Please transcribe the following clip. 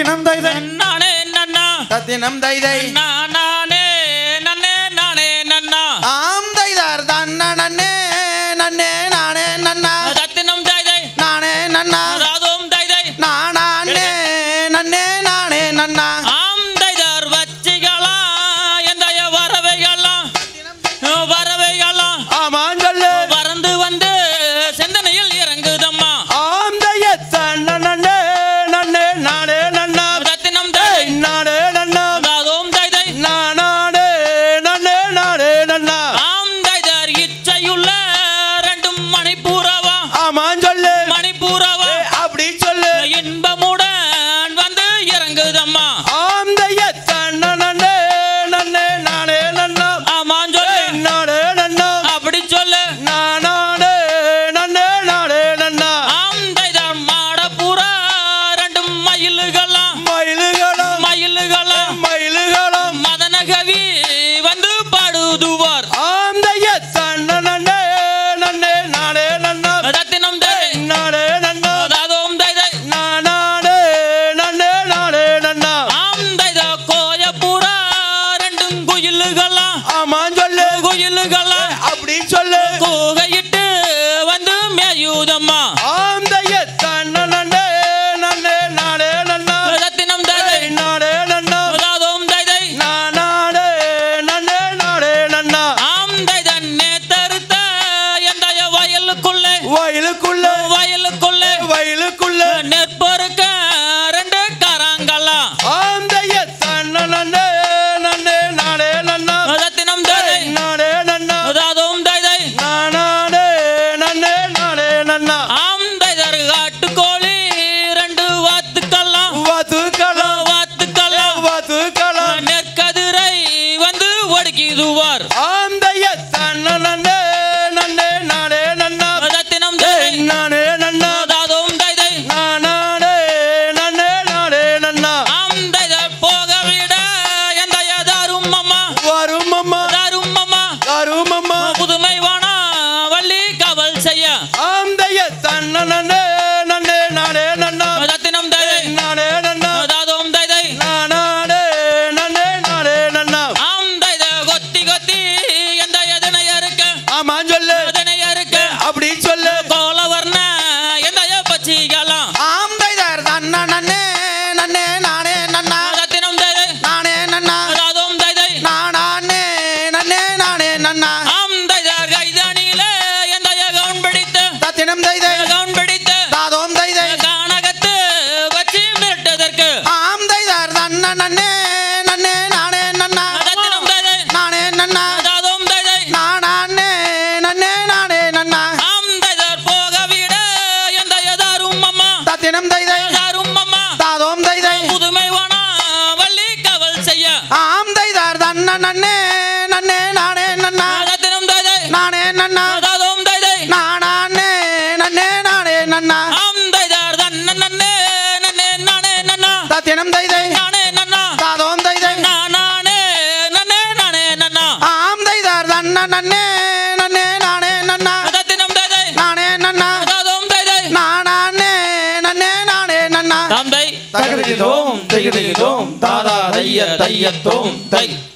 தத்தினம் தைதை நானே நன்னா தத்தினம் தைதை நானே நன்னே நானே நன்னா ஆம் தைதார் தன்ன நன்னே நன்னே நானே நன்னா தத்தினம் தைதை நானே நன்னா ராதோம் தைதை நானே நன்னே நானே நன்னா ஆம் தைதார் வச்சிகளா எந்த வரவைகளா வரவைகளா ஆமாம் சொல்லு பறந்து வந்து சிந்தனையில் இறங்குதம்மா ஆம் தையத்தன்ன நன்னே நன்னே நானே நன்னா ரத்தினம் தை நானே நன்னா ராதோம் தைதை நானே நன்னே நானே நன்னா ஆம் தைதார் இச்சையுள்ள ரெண்டும் மணிப்பூரவா ஆமாம் சொல்லு மணிப்பூரவா அப்படி சொல்லு இன்பமுடன் வந்து இறங்குதம்மா ஆம் தையத்தன்ன நன்னே நன்னே நானே நன்னா ஆமாம் சொல்லு நானே நன்னா அப்படி சொல்லு நானே நன்னே நானே நன்னா ஆம் தைதார் மாடப்பூரா ரெண்டும் மயிலுகளாம் மயிலுகளம் மயிலுகளாம் மயிலுகளம் மதனகவி வந்து பாடுதுவார் ஆம் தையத்தன்ன நன்னே நன்னே நானே நன்னா ரத்தினம் தை நானே நன்னா ராதோம் தைதை நானே நன்னே நானே நன்னா ஆம் தைதா கோயப்பூரா ரெண்டும் குயிலுகளாம் ஆமாம் சொல்லு குயிலுகளாம் அப்படி சொல்லு கூகையிட்டு வந்து மேயுதம்மா ஆம் தையத்தன்ன நன்னே நன்னே நானே நன்னா ரத்தினம் தைதை நானே நன்னா ராதோம் தைதை நானே நன்னே நானே நன்னா ஆம் தைதன் நேத்தறுத்த எந்த வயலுக்குள்ளே வயலுக்குள்ள வயலுக்குள்ளே வயலுக்குள்ள நெற்பொறுக்க ரெண்டு கராங்களா ஆம் தையத்தன்ன நன்னே நன்னே நானே நன்னா ரத்தினம் தைதை நானே நன்னா ராதோம் தைதை நானே நன்னே நானே நன்னா ஆம் தைதர் காட்டுக்கோழி ரெண்டு வாத்துக்கல்லாம் வாத்துக்களம் வாத்துக்கல்லாம் வாத்துக்களம் நெற்கதிரை வந்து ஒடுக்கிதுவார் ஆம் தையத்தன்ன நன்னே நன்னே நானே நன்னா ரத்தினம் தைதை நானே நன்னா ராதோம் தைதை நானே நன்னே நானே நன்னா ஆம் தைதர் போக விட எந்த தாரும் அம்மா வரும் அம்மா தாரும் அம்மா வரும் அம்மா புதுமை வானா வள்ளி காவல் செய்ய ஆம் தையத்தன்ன நன்னே நன்னே நானே நன்னா ரத்தினம் தைதை நானே நன்னா ராதோம் தைதை நானே நன்னே நானே நன்னா ஆம் தைத கொத்தி கொத்தி எந்த எதனை அறுக்க ஆமாம் சொல்லு எதனை அறுக்க அப்படி சொல்லு கோலவர்ண எந்த பச்சிகலாம் ஆம் தைதார் தன்ன நன்னே நன்னே நானே நன்னா ரத்தினம் தைதை நானே நன்னா ராதோம் தைதை நானே நன்னே நானே நன்னா ஆம் தைத கைதணியில எந்த கவுன் பிடித்து தத்தினம் தைதை கவுன் பிடித்து தாதோம் தைதை கானகத்து வச்சு மிரட்டுதற்கு ஆம் தைதார் தன்ன நன்னே நன்னே நானே நன்னா ரத்தினம் தைதை நானே நன்னா ராதோம் தைதை நானே நன்னே நானே நன்னா ஆம் தைதர் போக விட எந்த எதாரும் அம்மா தத்தினம் தைதை எதாரும் அம்மா தாதோம் தைதை புதுமை வானா வள்ளி காவல் செய்ய ஆம் தைதார் தன்ன நன்னே நன்னே நானே நன்னா ரத்தினம் தைதை நானே நன்னா ராதோம் தைதை நானே நன்னே நானே நன்னா ஆம் தைதார் தன்ன நன்னே நன்னே நானே நன்னா தத்தினம் தைதை நானே நன்னா தாதோம் தைதை நானே நன்னே நானே நன்னா ஆம் தைதார் தன்ன நன்னே நன்னே நானே நன்னா ரத்தினம் தைதை நானே நன்னா ராதோம் தைதை நானே நன்னே நானே நன்னா தாம் தை தகதிகிதோம் திகிதிகிதோம் தாதா தைய தையத்தோம் தை